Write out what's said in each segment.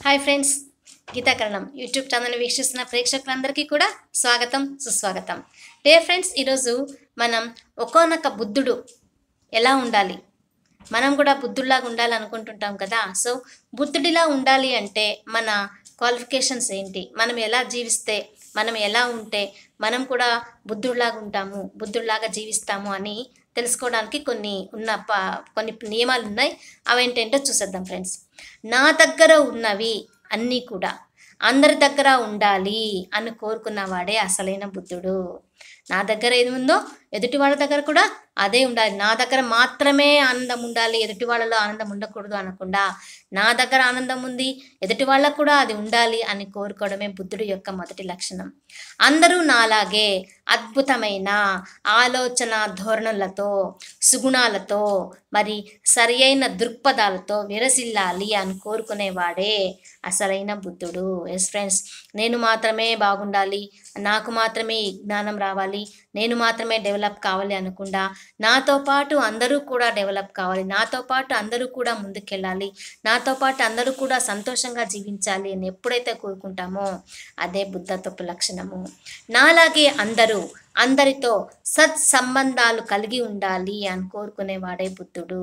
hi friends Geethakaranam YouTube channel వీక్షిస్తున్న ప్రేక్షకులందరికీ కూడా స్వాగతం సుస్వాగతం డే ఫ్రెండ్స్ ఈరోజు మనం ఒకోనొక బుద్ధుడు ఎలా ఉండాలి మనం కూడా బుద్ధుడిలాగా ఉండాలి అనుకుంటుంటాం కదా సో బుద్ధుడిలా ఉండాలి అంటే మన క్వాలిఫికేషన్స్ ఏంటి మనం ఎలా జీవిస్తే మనం ఎలా ఉంటే మనం కూడా బుద్ధుడిలాగా ఉంటాము బుద్ధుడిలాగా జీవిస్తాము అని తెలుసుకోవడానికి కొన్ని ఉన్న ప కొన్ని నియమాలు ఉన్నాయి అవేంటంటో చూసేద్దాం ఫ్రెండ్స్ నా దగ్గర ఉన్నవి అన్నీ కూడా అందరి దగ్గర ఉండాలి అని కోరుకున్నవాడే అసలైన బుద్ధుడు నా దగ్గర ఏది ఉందో ఎదుటి వాళ్ళ దగ్గర కూడా అదే ఉండాలి నా దగ్గర మాత్రమే ఆనందం ఉండాలి ఎదుటి వాళ్ళలో ఆనందం ఉండకూడదు అనకుండా నా దగ్గర ఆనందం ఉంది ఎదుటి వాళ్ళకు కూడా అది ఉండాలి అని కోరుకోవడమే బుద్ధుడి యొక్క మొదటి లక్షణం అందరూ నాలాగే అద్భుతమైన ఆలోచన ధోరణులతో సుగుణాలతో మరి సరి అయిన దృక్పథాలతో విరసిల్లాలి అని కోరుకునేవాడే అసలైన బుద్ధుడు ఎస్ ఫ్రెండ్స్ నేను మాత్రమే బాగుండాలి నాకు మాత్రమే ఈ జ్ఞానం రావాలి నేను మాత్రమే డెవలప్ కావాలి అనకుండా నాతో పాటు అందరూ కూడా డెవలప్ కావాలి నాతో పాటు అందరూ కూడా ముందుకెళ్ళాలి నాతో పాటు అందరూ కూడా సంతోషంగా జీవించాలి అని ఎప్పుడైతే కోరుకుంటామో అదే బుద్ధత్వపు లక్షణము నాలాగే అందరూ అందరితో సత్ సంబంధాలు కలిగి ఉండాలి అని కోరుకునేవాడే బుద్ధుడు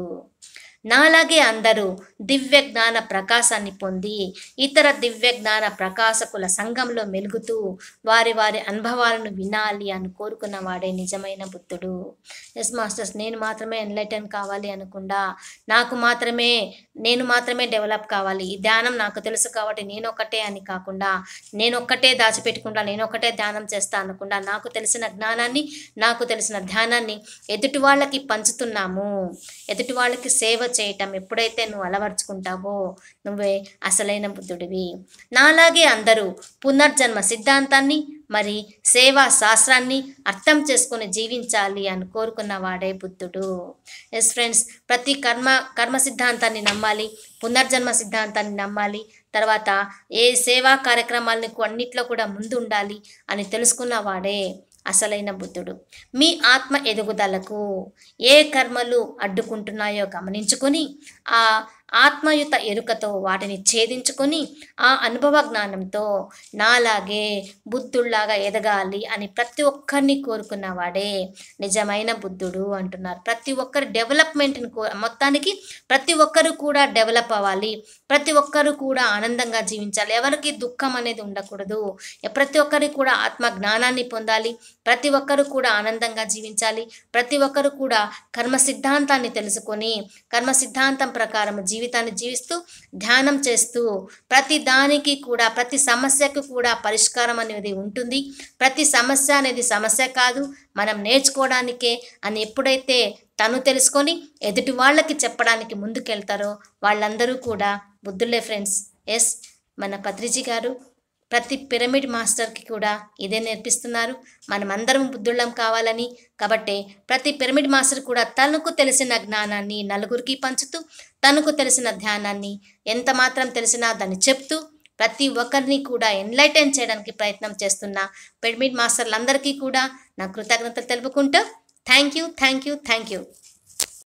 నాలాగే అందరూ దివ్య జ్ఞాన ప్రకాశాన్ని పొంది ఇతర దివ్య జ్ఞాన ప్రకాశకుల సంఘంలో మెలుగుతూ వారి వారి అనుభవాలను వినాలి అని కోరుకున్న వాడే నిజమైన బుద్ధుడు ఎస్ మాస్టర్స్ నేను మాత్రమే ఎన్లైటన్ కావాలి అనకుండా నాకు మాత్రమే నేను మాత్రమే డెవలప్ కావాలి ఈ ధ్యానం నాకు తెలుసు కాబట్టి నేను ఒక్కటే అని కాకుండా నేను ఒక్కటే దాచిపెట్టుకుంటా నేను ఒక్కటే ధ్యానం చేస్తా అనకుండా నాకు తెలిసిన జ్ఞానాన్ని నాకు తెలిసిన ధ్యానాన్ని ఎదుటి వాళ్ళకి పంచుతున్నాము ఎదుటి వాళ్ళకి సేవ చేయటం ఎప్పుడైతే నువ్వు అలవర్చుకుంటావో నువ్వే అసలైన బుద్ధుడివి నాలాగే అందరూ పునర్జన్మ సిద్ధాంతాన్ని మరి సేవా శాస్త్రాన్ని అర్థం చేసుకొని జీవించాలి అని కోరుకున్న వాడే బుద్ధుడు ఎస్ ఫ్రెండ్స్ ప్రతి కర్మ కర్మ సిద్ధాంతాన్ని నమ్మాలి పునర్జన్మ సిద్ధాంతాన్ని నమ్మాలి తర్వాత ఏ సేవా కార్యక్రమాలని అన్నిట్లో కూడా ముందు ఉండాలి అని తెలుసుకున్న వాడే అసలైన బుద్ధుడు మీ ఆత్మ ఎదుగుదలకు ఏ కర్మలు అడ్డుకుంటున్నాయో గమనించుకొని ఆ ఆత్మయుత ఎరుకతో వాటిని ఛేదించుకొని ఆ అనుభవ జ్ఞానంతో నాలాగే బుద్ధుల్లాగా ఎదగాలి అని ప్రతి ఒక్కరిని కోరుకున్నవాడే నిజమైన బుద్ధుడు అంటున్నారు ప్రతి ఒక్కరి డెవలప్మెంట్ని కో మొత్తానికి ప్రతి ఒక్కరు కూడా డెవలప్ అవ్వాలి ప్రతి ఒక్కరు కూడా ఆనందంగా జీవించాలి ఎవరికి దుఃఖం అనేది ఉండకూడదు ప్రతి ఒక్కరికి కూడా ఆత్మ జ్ఞానాన్ని పొందాలి ప్రతి ఒక్కరు కూడా ఆనందంగా జీవించాలి ప్రతి ఒక్కరు కూడా కర్మ సిద్ధాంతాన్ని తెలుసుకొని కర్మ సిద్ధాంతం ప్రకారం జీవితాన్ని జీవిస్తూ ధ్యానం చేస్తూ ప్రతి దానికి కూడా ప్రతి సమస్యకు కూడా పరిష్కారం అనేది ఉంటుంది ప్రతి సమస్య అనేది సమస్య కాదు మనం నేర్చుకోవడానికే అని ఎప్పుడైతే తను తెలుసుకొని ఎదుటి వాళ్ళకి చెప్పడానికి ముందుకెళ్తారో వాళ్ళందరూ కూడా బుద్ధులే ఫ్రెండ్స్ ఎస్ మన పత్రిజీ గారు ప్రతి పిరమిడ్ మాస్టర్కి కూడా ఇదే నేర్పిస్తున్నారు మనమందరం బుద్ధుళ్ళం కావాలని కాబట్టి ప్రతి పిరమిడ్ మాస్టర్ కూడా తనకు తెలిసిన జ్ఞానాన్ని నలుగురికి పంచుతూ తనకు తెలిసిన ధ్యానాన్ని ఎంత మాత్రం తెలిసినా దాన్ని చెప్తూ ప్రతి ఒక్కరిని కూడా ఎన్లైటైన్ చేయడానికి ప్రయత్నం చేస్తున్న పిరమిడ్ మాస్టర్లందరికీ కూడా నా కృతజ్ఞతలు తెలుపుకుంటూ thank you thank you thank you